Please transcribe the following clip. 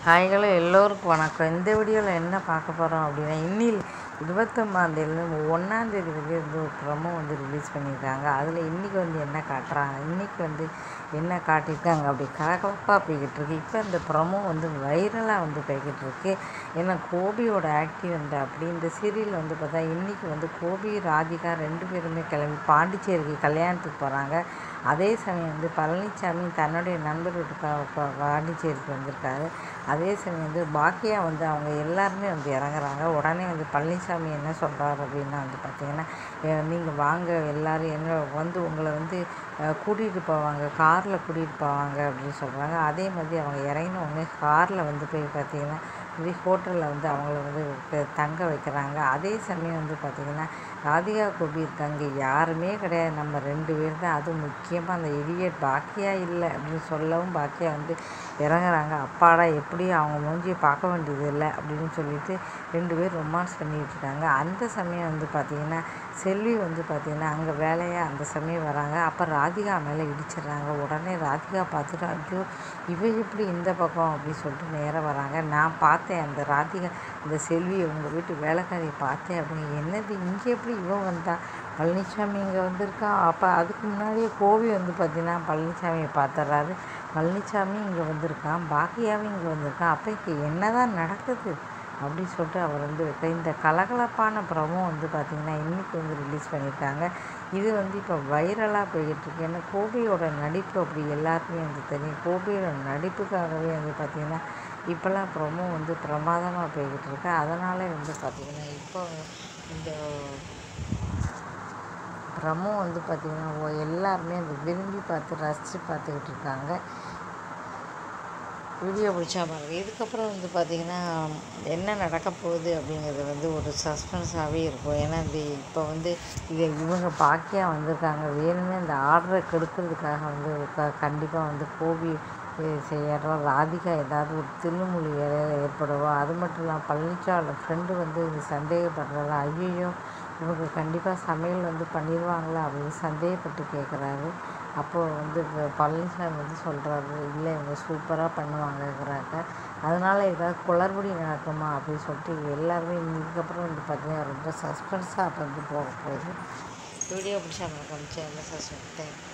ஹாய்களோ எல்லோருக்கும் வணக்கம் இந்த வீடியோவில் என்ன பார்க்க போகிறோம் அப்படின்னா இன்னில் இருபத்தொம்பதாந்தேதியிலேருந்து ஒன்றாந்தேதி வரையும் வந்து ஒரு ப்ரமோ வந்து ரிலீஸ் பண்ணியிருக்காங்க அதில் இன்றைக்கி வந்து என்ன காட்டுறாங்க இன்றைக்கி வந்து என்ன காட்டியிருக்காங்க அப்படி கலகலப்பாக போய்கிட்டு இருக்கு இப்போ இந்த ப்ரமோ வந்து வைரலாக வந்து போய்கிட்டு இருக்கு ஏன்னா கோபியோட ஆக்டிவ் வந்து அப்படி இந்த சீரியல் வந்து பார்த்தா இன்றைக்கி வந்து கோபி ராதிகா ரெண்டு பேருமே கிளம்பி பாண்டிச்சேரிக்கு கல்யாணத்துக்கு போகிறாங்க அதே சமயம் வந்து பழனிசாமி தன்னுடைய நண்பர் வீட்டுக்காக பா- பாண்டிச்சேரிக்கு வந்திருக்காரு அதே சமயம் வந்து பாக்கியா வந்து அவங்க எல்லாருமே வந்து இறங்குறாங்க உடனே வந்து பழனிசாமி என்ன சொல்கிறாரு அப்படின்னா வந்து பார்த்தீங்கன்னா நீங்கள் வாங்க எல்லாரும் என்ன வந்து உங்களை வந்து கூட்டிகிட்டு போவாங்க காரில் கூட்டிகிட்டு போவாங்க அப்படின்னு சொல்கிறாங்க அதே மாதிரி அவங்க இறங்கின உடனே காரில் வந்து போய் பார்த்தீங்கன்னா இப்படி ஹோட்டலில் வந்து அவங்கள வந்து க- தங்க வைக்கிறாங்க அதே சமயம் வந்து பார்த்திங்கன்னா ராதிகா கோபி இருக்காங்க யாருமே கிடையாது நம்ம ரெண்டு பேர் தான் அதுவும் முக்கியமாக அந்த இடியட் பாக்கியா இல்லை அப்படின்னு சொல்லவும் பாக்கியா வந்து இறங்குறாங்க அப்பாடா எப்படி அவங்க மூஞ்சியை பார்க்க வேண்டியது இல்லை அப்படின்னு சொல்லிட்டு ரெண்டு பேர் ரொமான்ஸ் பண்ணிகிட்டு இருக்காங்க அந்த சமயம் வந்து பார்த்திங்கன்னா செல்வி வந்து பார்த்திங்கன்னா அங்கே வேலையாக அந்த சமயம் வராங்க அப்போ ராதிகா மேலே இடிச்சிடுறாங்க உடனே ராதிகா பார்த்துட்டு ஐயோ இவ எப்படி இந்த பக்கம் அப்படின்னு சொல்லிட்டு நேராக வராங்க நான் பார்த்தேன் அந்த ராதிகா இந்த செல்வியை உங்கள் வீட்டு வேலைக்காரியை பார்த்தேன் அப்படின்னு என்னது இங்கே எப்படி இவன் வந்தா பழனிசாமி இங்கே வந்திருக்கான் அப்போ அதுக்கு முன்னாடியே கோவி வந்து பார்த்தீங்கன்னா பழனிசாமியை பார்த்துட்றாரு பழனிசாமி இங்கே வந்திருக்கான் பாக்கியாவும் இங்கே வந்திருக்கான் அப்போ இங்கே என்ன தான் நடக்குது அப்படின்னு சொல்லிட்டு அவர் வந்து வைக்க இந்த கலகலப்பான ப்ரமோ வந்து பார்த்திங்கன்னா இன்றைக்கி வந்து ரிலீஸ் பண்ணியிருக்காங்க இது வந்து இப்போ வைரலாக போய்கிட்டு இருக்கு ஏன்னா கோபியோட நடிப்பு அப்படி எல்லாருக்குமே வந்து தெரியும் கோபியோட நடிப்புக்காகவே வந்து பார்த்திங்கன்னா இப்போல்லாம் ப்ரொமோ வந்து பிரமாதமாக போய்கிட்டு இருக்கு அதனாலே வந்து பார்த்திங்கன்னா இப்போ இந்த ப்ரமோ வந்து பார்த்திங்கன்னா ஓ- எல்லாருமே அந்த விரும்பி பார்த்து ரசித்து பார்த்துக்கிட்டு இருக்காங்க வீடியோ பிடிச்சா பாருங்கள் இதுக்கப்புறம் வந்து பார்த்திங்கன்னா என்ன நடக்க போகுது அப்படிங்கிறது வந்து ஒரு சஸ்பென்ஸாகவே இருக்கும் ஏன்னா இந்த இப்போ வந்து இது இவங்க பாக்கியா வந்திருக்காங்க வேணுமே இந்த ஆர்டரை கெடுக்கிறதுக்காக வந்து க கண்டிப்பாக வந்து கோபி செய்யறோம் ராதிகா ஏதாவது ஒரு திருமொழி இடையில ஏற்படவோ அது மட்டும் இல்லாமல் பழனிச்சாமி ஃப்ரெண்டு வந்து இது சந்தேகப்படுறதா ஐயோ இவங்க கண்டிப்பாக சமையல் வந்து பண்ணிடுவாங்களா அப்படின்னு சந்தேகப்பட்டு கேட்குறாரு அப்போது வந்து இப்ப பழனிசாமி வந்து சொல்கிறாரு இல்லை இவங்க சூப்பராக பண்ணுவாங்கங்கிறாங்க அதனால் ஏதாவது குளறுபடி நடக்குமா அப்படின்னு சொல்லிட்டு எல்லாருமே இதுக்கப்புறம் வந்து பார்த்தீங்கன்னா ரொம்ப சஸ்பென்ஸாக வந்து போக போகுது வீடியோ பிடிச்சா மறக்காம சேனலை சப்ஸ்கிரைப் தேங்க்யூ